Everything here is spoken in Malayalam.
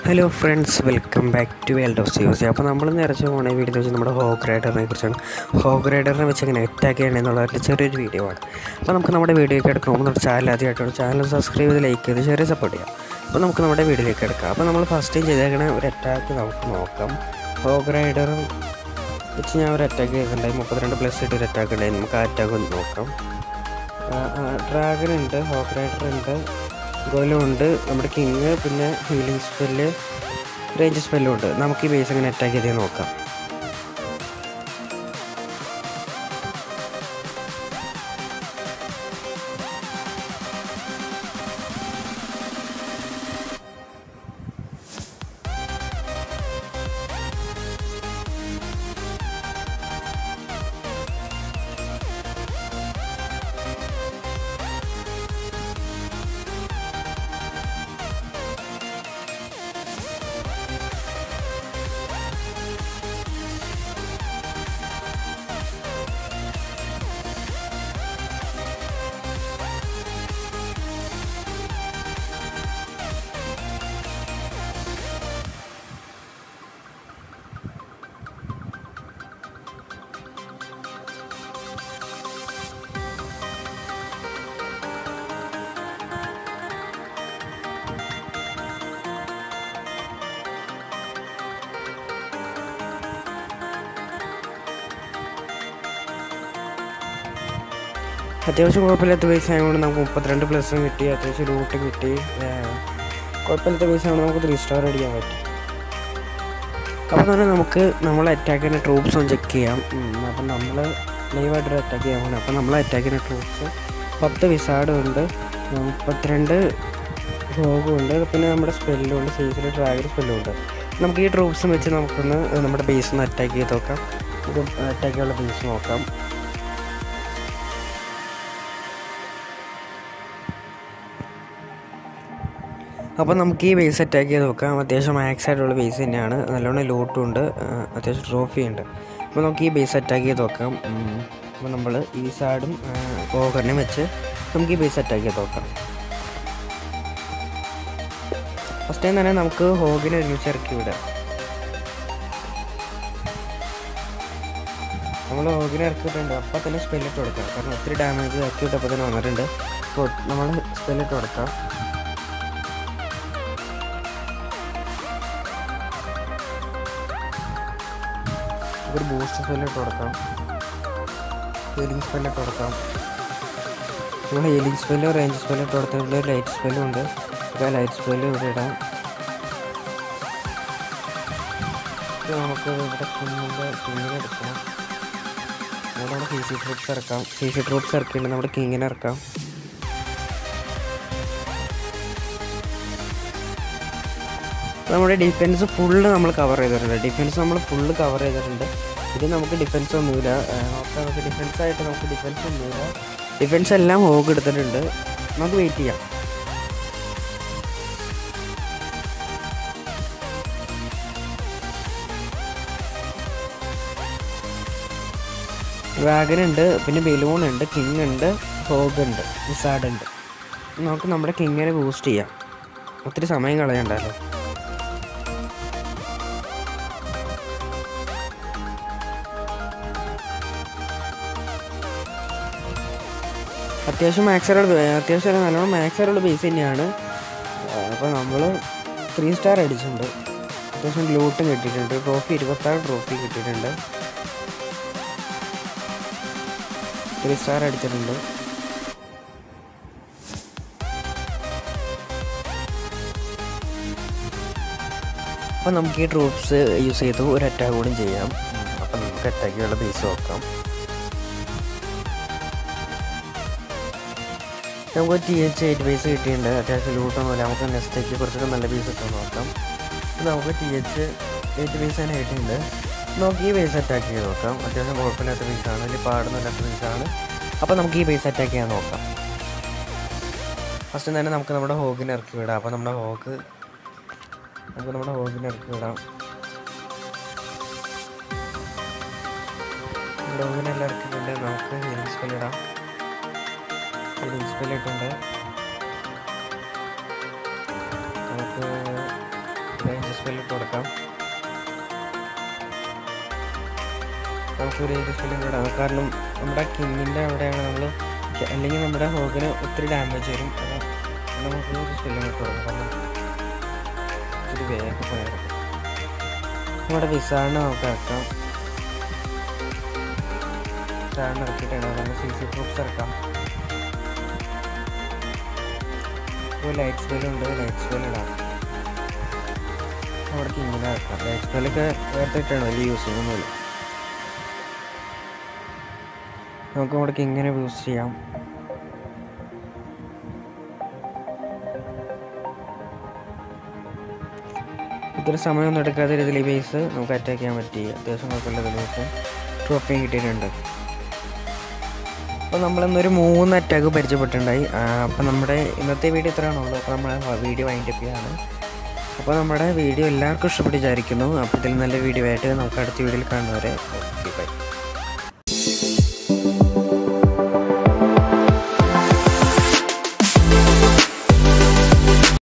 Hello friends welcome back to world of സിയോസി അപ്പോൾ നമ്മൾ നിറച്ച് പോണ വീഡിയോ വെച്ചാൽ നമ്മുടെ ഹോഗ് റൈഡറിനെ കുറിച്ചാണ് ഹോഗ് റൈഡറിനെ വെച്ച് എങ്ങനെ അറ്റാക്ക് ചെയ്യണമെന്നുള്ള ഒരു ചെറിയൊരു വീഡിയോ ആണ് അപ്പോൾ നമുക്ക് നമ്മുടെ വീഡിയോയ്ക്ക് എടുക്കുമ്പോൾ നമ്മുടെ ചാനൽ ആദ്യമായിട്ടാണ് ചാനൽ സബ്സ്ക്രൈബ് ചെയ്ത് ലൈക്ക് ചെയ്ത് ചെറിയ സപ്പോർട്ട് ചെയ്യാം അപ്പോൾ നമുക്ക് നമ്മുടെ വീഡിയോയിലേക്ക് എടുക്കാം അപ്പോൾ നമ്മൾ ഫസ്റ്റ് ടൈം ചെയ്തേക്കണ ഒരു അറ്റാക്ക് നമുക്ക് നോക്കാം ഹോഗ് റൈഡർ വെച്ച് ഞാൻ ഒരു അറ്റാക്ക് ചെയ്തിട്ടുണ്ടായി മുപ്പത്തിരണ്ട് പ്ലസ് ഇട്ട് ഒരു അറ്റാക്ക് ഉണ്ടായി നമുക്ക് ആ അറ്റാക്ക് ഒന്ന് നോക്കാം ഡ്രാഗൺ ഉണ്ട് ഹോഗ് റൈഡർ ഉണ്ട് ഗോലം ഉണ്ട് നമ്മുടെ കിങ് പിന്നെ ഹീലിംഗ് സ്പെല്ല് റേഞ്ച് സ്പെല്ലും ഉണ്ട് നമുക്ക് ഈ ബേസ് എങ്ങനെ അറ്റാക്ക് ചെയ്തേ നോക്കാം അത്യാവശ്യം കുഴപ്പമില്ലാത്ത പൈസ ആയതുകൊണ്ട് നമുക്ക് മുപ്പത്തിരണ്ട് പ്ലസും കിട്ടി അത്യാവശ്യം ലൂട്ടും കിട്ടി ഏഹ് കുഴപ്പമില്ലാത്ത പൈസ ആയതുകൊണ്ട് നമുക്ക് ത്രീ സ്റ്റാർ അടിക്കാൻ പറ്റും അപ്പോൾ തന്നെ നമുക്ക് നമ്മൾ അറ്റാക്കിൻ്റെ ട്രൂപ്സ് ഒന്ന് ചെക്ക് ചെയ്യാം ഉം, അപ്പം നമ്മൾ ലൈവായിട്ടൊരു അറ്റാക്ക് ചെയ്യാൻ പോകുന്നത് അപ്പോൾ നമ്മൾ അറ്റാക്കിൻ്റെ ട്രൂപ്സ് പത്ത് വിസാഡും ഉണ്ട് മുപ്പത്തിരണ്ട് ഹോഗും ഉണ്ട് പിന്നെ നമ്മുടെ സ്പെല്ലും ഉണ്ട് സീസിൽ ഡ്രാഗൺ സ്പെല്ലും ഉണ്ട് നമുക്ക് ഈ ട്രൂപ്സും വെച്ച് നമുക്കൊന്ന് നമ്മുടെ ബേസ് ഒന്ന് അറ്റാക്ക് ചെയ്ത് നോക്കാം ഇത് അറ്റാക്ക് ചെയ്യാനുള്ള ബേസ് നോക്കാം അപ്പോൾ നമുക്ക് ഈ ബേസ് അറ്റാക്ക് ചെയ്ത് നോക്കാം അത്യാവശ്യം മാക്സ് ആയിട്ടുള്ള ബേസ് തന്നെയാണ് നല്ലോണം ലൂട്ടും ഉണ്ട് ആ, അത്യാവശ്യം ട്രോഫി ഉണ്ട് അപ്പോൾ നമുക്ക് ഈ ബേസ് അറ്റാക്ക് ചെയ്ത് നോക്കാം ഉം. അപ്പോൾ നമ്മൾ ഈ സാഡും ഓവറിനെയും വെച്ച് നമുക്ക് ഈ ബേസ് അറ്റാക്ക് ചെയ്ത് നോക്കാം ഫസ്റ്റ് ടൈം തന്നെ നമുക്ക് ഹോഗിനെ ഒരുമിച്ച് ഇറക്കി വിടാം നമ്മൾ ഹോഗിനെ ഇറക്കിയിട്ടുണ്ട് അപ്പോൾ തന്നെ സ്പെല്ലിട്ട് കൊടുക്കാം കാരണം ഒത്തിരി ഡാമേജ് ഇറക്കി വിട്ടപ്പോൾ തന്നെ വന്നിട്ടുണ്ട് അപ്പോൾ നമ്മൾ സ്പെല്ലിട്ട് കൊടുക്കാം ഒരു ബൂസ്റ്റ് സ്പെല്ലിട്ട് കൊടുക്കാം ഹീലിംഗ് സ്പെല്ലിട്ട് കൊടുക്കാം നമ്മൾ ഹീലിംഗ് സ്പെല്ലും റേഞ്ച് സ്പെല്ലും ഇട്ട് കൊടുത്തിട്ടുണ്ട് ഒരു ലൈറ്റ് സ്പെല്ലും ഉണ്ട് അപ്പോൾ ലൈറ്റ് സ്പെല്ല് ഇവിടെ ഇടാം ഇത് നമുക്ക് ഇവിടെ കിങ്ങിൻ്റെ കിങ്ങിനെ എടുക്കാം ഇവിടെ നമ്മുടെ സി സി ട്രൂപ്സ് ഇറക്കാം സി സി ട്രൂപ്സ് ഇറക്കിയിട്ട് നമ്മുടെ കിങ്ങിനെ ഇറക്കാം നമ്മുടെ ഡിഫൻസ് ഫുള്ള് നമ്മൾ കവർ ചെയ്തിട്ടുണ്ട് ഡിഫൻസ് നമ്മൾ ഫുള്ള് കവർ ചെയ്തിട്ടുണ്ട് ഇത് നമുക്ക് ഡിഫൻസ് ഒന്നുമില്ല ഏഹ് നോക്കാം നമുക്ക് ഡിഫൻസ് ആയിട്ട് നമുക്ക് ഡിഫൻസ് ഒന്നുമില്ല ഡിഫൻസ് എല്ലാം ഹോഗ് എടുത്തിട്ടുണ്ട് നമുക്ക് വെയിറ്റ് ചെയ്യാം ഡ്രാഗൻ ഉണ്ട് പിന്നെ ബലൂൺ ഉണ്ട് കിങ് ഉണ്ട് ഹോഗ് ഉണ്ട് വിസാഡ് ഉണ്ട് നമുക്ക് നമ്മുടെ കിങ്ങിനെ ബൂസ്റ്റ് ചെയ്യാം ഒത്തിരി സമയം കളയണ്ടല്ലോ അത്യാവശ്യം മാക്സറുള്ള അത്യാവശ്യം അല്ല, നല്ലോണം മാക്സറുള്ള ബേസ് തന്നെയാണ് അപ്പോൾ നമ്മൾ ത്രീ സ്റ്റാർ അടിച്ചിട്ടുണ്ട് അത്യാവശ്യം ലൂട്ടും കിട്ടിയിട്ടുണ്ട് ട്രോഫി ഇരുപത്താറ് ട്രോഫി കിട്ടിയിട്ടുണ്ട് ത്രീ സ്റ്റാർ അടിച്ചിട്ടുണ്ട് അപ്പോൾ നമുക്ക് ഈ ട്രൂപ്സ് യൂസ് ചെയ്ത് ഒരു അറ്റാക്ക് കൂടി ചെയ്യാം അപ്പം നമുക്ക് അറ്റാക്കിയുള്ള ബേസ് നോക്കാം നമുക്ക് ടി എച്ച് എയ്റ്റ് ബേസ് കിട്ടിയിട്ടുണ്ട് അത്യാവശ്യം ലൂട്ടൊന്നുമില്ല നമുക്ക് നെക്സ്റ്റേക്ക് കുറച്ചൊക്കെ നല്ല ബേസ് ഇട്ട് നോക്കാം അപ്പോൾ നമുക്ക് ടി എച്ച് എയ്റ്റ് ബേസ് തന്നെ കിട്ടിയിട്ടുണ്ട് നമുക്ക് ഈ ബേസ് അറ്റാക്ക് ചെയ്ത് നോക്കാം അത്യാവശ്യം കുഴപ്പമില്ലാത്ത ബേസാണ് വലിയ പാടുന്നില്ലാത്ത ബേസാണ് അപ്പോൾ നമുക്ക് ഈ ബേസ് അറ്റാക്ക് ചെയ്യാൻ നോക്കാം ഫസ്റ്റ് തന്നെ നമുക്ക് നമ്മുടെ ഹോഗിനെ ഇറക്കി വിടാം അപ്പോൾ നമ്മുടെ ഹോഗ് നമുക്ക് നമ്മുടെ ഹോഗിനെ ഇറക്കി വിടാം നമ്മുടെ ഹോഗിനെ എല്ലാം ഇറക്കിയിട്ടുണ്ട് നമുക്ക് ഹീലിംഗ് സ്പെൽ ഇടാം ഹീലിംഗ് സ്പെൽ ഇട്ടുണ്ട് നമുക്ക് ആക്കാം നമുക്ക് ഒരു ഏത് സ്പെല്ലും കൂടെ ആക്കാം കാരണം നമ്മുടെ കിങ്ങിൻ്റെ അവിടെയാണ് നമ്മൾ അല്ലെങ്കിൽ നമ്മുടെ ഹോഗിന് ഒത്തിരി ഡാമേജ് വരും അത് നമുക്ക് ഒരു സ്പെല്ലും കൂടെ കൊടുക്കാം കാരണം ഒരു വേഗം പോയാൽ നമ്മുടെ വിസാറിന് നമുക്ക് ഇറക്കാം വിസാറിന് ഇറക്കിയിട്ടാണ് നമുക്ക് സി സി പ്രൂഫ്സ് ഇറക്കാം ഇപ്പോൾ ലൈറ്റ് സ്പെല്ലുണ്ട് ലൈറ്റ് സ്പെൽ ഇടാം അവിടെ കിങ്ങിനെ ഇറക്കാം ലൈറ്റ് സ്പെല്ലൊക്കെ വേറെ ഇട്ടാണ് വലിയ യൂസ് ചെയ്യുന്നൊന്നുമില്ല നമുക്ക് അവിടെ കിങ്ങിനെ യൂസ് ചെയ്യാം ഒത്തിരി സമയമൊന്നും എടുക്കാത്ത രീതിയിൽ ഈ ബേസ് നമുക്ക് അറ്റാക്ക് ചെയ്യാൻ പറ്റി അത്യാവശ്യം കുഴപ്പമില്ലാത്ത ബേസ് ട്രോഫിയും കിട്ടിയിട്ടുണ്ട് അപ്പോൾ നമ്മളിന്നൊരു മൂന്ന് അറ്റാക്ക് പരിചയപ്പെട്ടിട്ടുണ്ടായി അപ്പോൾ നമ്മുടെ ഇന്നത്തെ വീഡിയോ ഇത്രയാണുള്ളൂ അപ്പോൾ നമ്മൾ വീഡിയോ വൈൻഡ് അപ്പ് ചെയ്യാണ് അപ്പോൾ നമ്മുടെ വീഡിയോ എല്ലാവർക്കും ഇഷ്ടപ്പെട്ട് വിചാരിക്കുന്നു അപ്പോൾ ഇതിൽ നല്ല വീഡിയോ ആയിട്ട് നമുക്ക് അടുത്ത വീഡിയോയിൽ കാണുന്നവരെ ഓക്കെ ബൈ